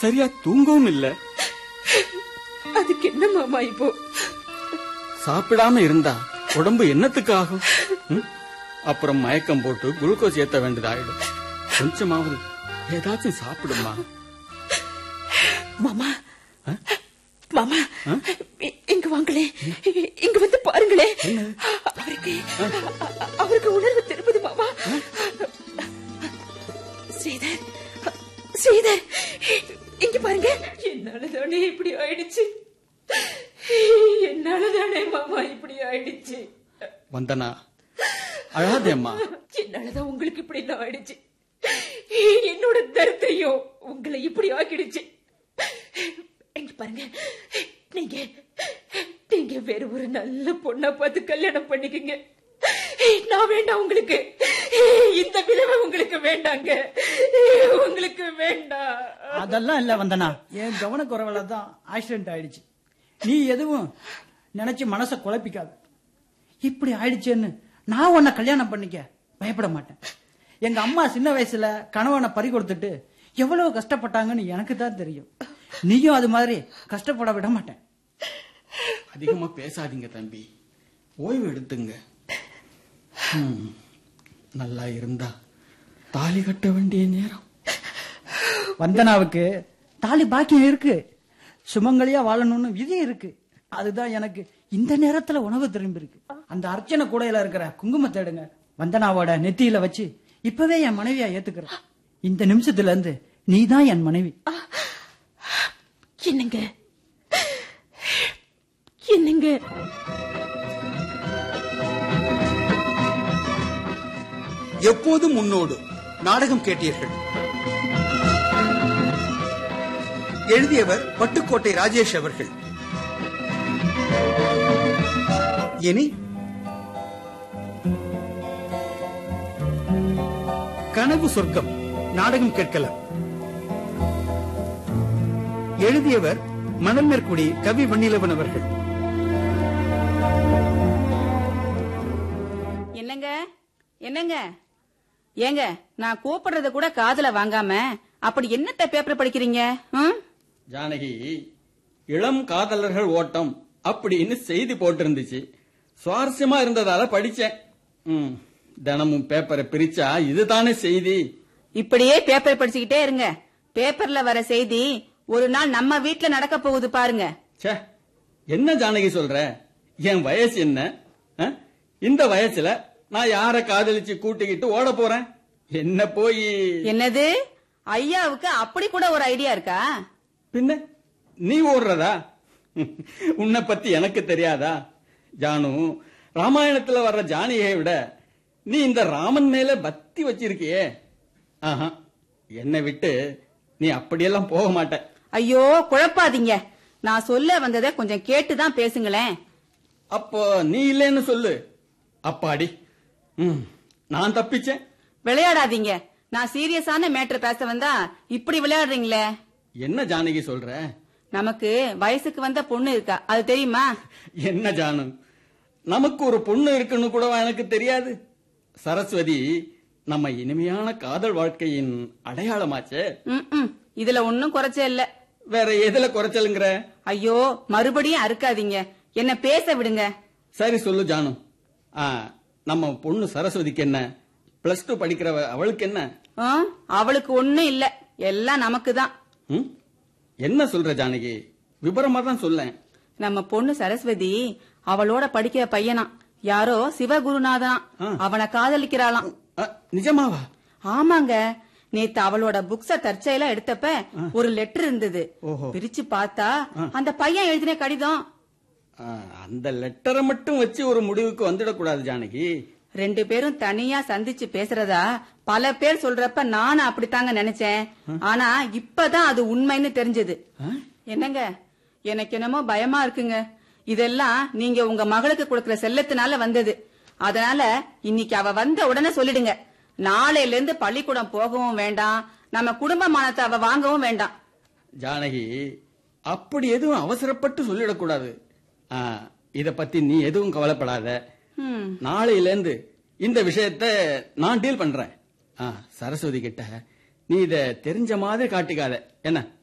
சரியா தூங்கவும் இல்ல அதுக்கு என்ன மாமா இப்போ சாப்பிடாம இருந்தா உடம்பு என்னத்துக்கு ஆகும் ம்? அப்புறம் மயக்கம் போட்டு குளுக்கோஸ் ஏத்த வேண்டியதாயிடும் கொஞ்சமாவது ஏதாச்சும் சாப்பிடுமா மாமா மாமா இ- இங்க வாங்களே இங்க வந்து பாருங்களே அவருக்கு அவருக்கு உணர்வு திரும்புது மாமா ஸ்ரீதர் ஸ்ரீதர் இங்க பாருங்க என்னாலதானே இப்படி ஆயிடுச்சு என்னாலதானே மாமா இப்படி ஆயிடுச்சு வந்தனா அழாதேம்மா என்னாலதான் உங்களுக்கு இப்படி எல்லாம் ஆயிடுச்சு என்னோட தரித்திரியம் உங்களை இப்படி ஆக்கிடுச்சு இங்க பாருங்க நீங்க நீங்க வேற ஒரு நல்ல பொண்ணா பார்த்து கல்யாணம் பண்ணிக்கங்க நான் வேண்டாம் உங்களுக்கு இந்த விளைவு உங்களுக்கு வேண்டாங்க உங்களுக்கு வேண்டாம் அதெல்லாம் இல்ல வந்தனா என் கவனக்குறைவில தான் ஆக்சிடென்ட் ஆயிடுச்சு நீ எதுவும் நினைச்சு மனச குழப்பிக்காத இப்படி ஆயிடுச்சேன்னு நான் உன்னை கல்யாணம் பண்ணிக்க பயப்பட மாட்டேன் எங்க அம்மா சின்ன வயசுல கணவனை பறி கொடுத்துட்டு எவ்வளவு கஷ்டப்பட்டாங்கன்னு எனக்கு தான் தெரியும் நீயும் அது மாதிரி கஷ்டப்பட விட மாட்டேன் அதிகமா பேசாதீங்க தம்பி ஓய்வு எடுத்துங்க ம், நல்லா இருந்தா தாலி கட்ட வேண்டிய நேரம் வந்தனாவுக்கு தாலி பாக்கியம் இருக்கு சுமங்கலியா வாழணும்னு விதி இருக்கு அதுதான் எனக்கு இந்த நேரத்துல உணவு திரும்பி இருக்கு அந்த அர்ச்சனை கூடையில இருக்கிற குங்குமத்தை எடுங்க வந்தனாவோட நெத்தியில வச்சு இப்பவே என் மனைவியா ஏத்துக்கிறேன் இந்த நிமிஷத்துல இருந்து நீதான் என் மனைவி என்னங்க என்னங்க எப்போதும் முன்னோடு நாடகம் கேட்டீர்கள் எழுதியவர் பட்டுக்கோட்டை ராஜேஷ் அவர்கள் இனி கனவு சொர்க்கம் நாடகம் கேட்கலாம் எழுதியவர் மணல் மேற்குடி கவி வன்னிலவன் அவர்கள் என்னங்க என்னங்க ஏங்க நான் கூப்பிடுறத கூட காதுல வாங்காம அப்படி என்னத்த பேப்பர் படிக்கிறீங்க ம்? ஜானகி இளம் காதலர்கள் ஓட்டம் அப்படின்னு செய்தி போட்டிருந்துச்சு சுவாரஸ்யமா இருந்ததால படிச்சேன் ம், தினமும் பேப்பரை பிரிச்சா இதுதானே செய்தி இப்படியே பேப்பர் படிச்சுக்கிட்டே இருங்க பேப்பர்ல வர செய்தி ஒரு நாள் நம்ம வீட்ல நடக்க போகுது பாருங்க ச்சே என்ன ஜானகி சொல்ற என் வயசு என்ன அ? இந்த வயசுல நான் யார காதலிச்சு கூட்டிக்கிட்டு ஓட போறேன் என்ன போய் என்னது ஐயாவுக்கு அப்படி கூட ஒரு ஐடியா இருக்கா பின்ன நீ ஓடுறதா உன்னை பத்தி எனக்கு தெரியாதா ஜானு ராமாயணத்துல வர்ற ஜானகியை விட நீ இந்த ராமன் மேல பக்தி வச்சிருக்கியே ஆஹா என்னை விட்டு நீ அப்படியெல்லாம் போக மாட்ட ஐயோ குழப்பாதீங்க நான் சொல்ல வந்ததை கொஞ்சம் கேட்டுதான் பேசுங்களேன் அப்போ நீ இல்லைன்னு சொல்லு அப்பாடி ம், நான் தப்பிச்சேன் விளையாடாதீங்க நான் சீரியஸான மேட்டர் பேச வந்தா இப்படி விளையாடுறீங்களே என்ன ஜானகி சொல்ற நமக்கு வயசுக்கு வந்த பொண்ணு இருக்கா அது தெரியுமா என்ன ஜானு நமக்கு ஒரு பொண்ணு இருக்குன்னு கூடவா எனக்கு தெரியாது சரஸ்வதி நம்ம இனிமையான காதல் வாழ்க்கையின் அடையாளமாச்சே ம்ம். இதுல ஒன்னும் குறைச்ச இல்ல வேற எதுல குறைச்சலுங்கிற ஐயோ மறுபடியும் அறுக்காதீங்க என்ன பேச விடுங்க சரி சொல்லு ஜானு ஆ, நம்ம பொண்ணு சரஸ்வதிக்கு என்ன பிளஸ் டூ படிக்கிற அவளுக்கு என்ன ஆ, அவளுக்கு ஒண்ணும் இல்ல எல்லாம் நமக்கு தான் ம்? என்ன சொல்ற ஜானகி விபரமா தான் சொல்லேன் நம்ம பொண்ணு சரஸ்வதி அவளோட படிக்கிற பையனா யாரோ சிவகுருநாதனா ஆ. அவனை காதலிக்கிறாளாம் அ, நிஜமாவா ஆமாங்க நேத்து அவளோட புக்ஸ தற்செயலா எடுத்தப்ப ஒரு லெட்டர் இருந்தது ஓஹோ. பிரிச்சு பார்த்தா அந்த பையன் எழுதின கடிதம் ஆ, அந்த லெட்டரை மட்டும் வச்சு ஒரு முடிவுக்கு வந்துடக்கூடாது ஜானகி ரெண்டு பேரும் தனியா சந்திச்சு பேசுறதா பல பேர் சொல்றப்ப நானும் அப்படித்தாங்க நினைச்சேன் ஆனா இப்பதான் அது உண்மைன்னு தெரிஞ்சது என்னங்க எனக்கு என்னமோ பயமா இருக்குங்க இதெல்லாம் நீங்க உங்க மகளுக்கு கொடுக்கிற செல்லத்தினால வந்தது அதனால இன்னைக்கு அவ வந்த உடனே சொல்லிடுங்க நாளையில இருந்து பள்ளிக்கூடம் போகவும் வேண்டாம் நம்ம குடும்பமானத்தை அவ வாங்கவும் வேண்டாம் ஜானகி அப்படி எதுவும் அவசரப்பட்டு சொல்லிடக்கூடாது ஆ, இத பத்தி நீ எதுவும் கவலைப்படாத ம் நாளையில இருந்து இந்த விஷயத்த நான் டீல் பண்றேன் ஆ, சரஸ்வதி கிட்ட நீ இத தெரிஞ்ச மாதிரி காட்டிக்காத என்ன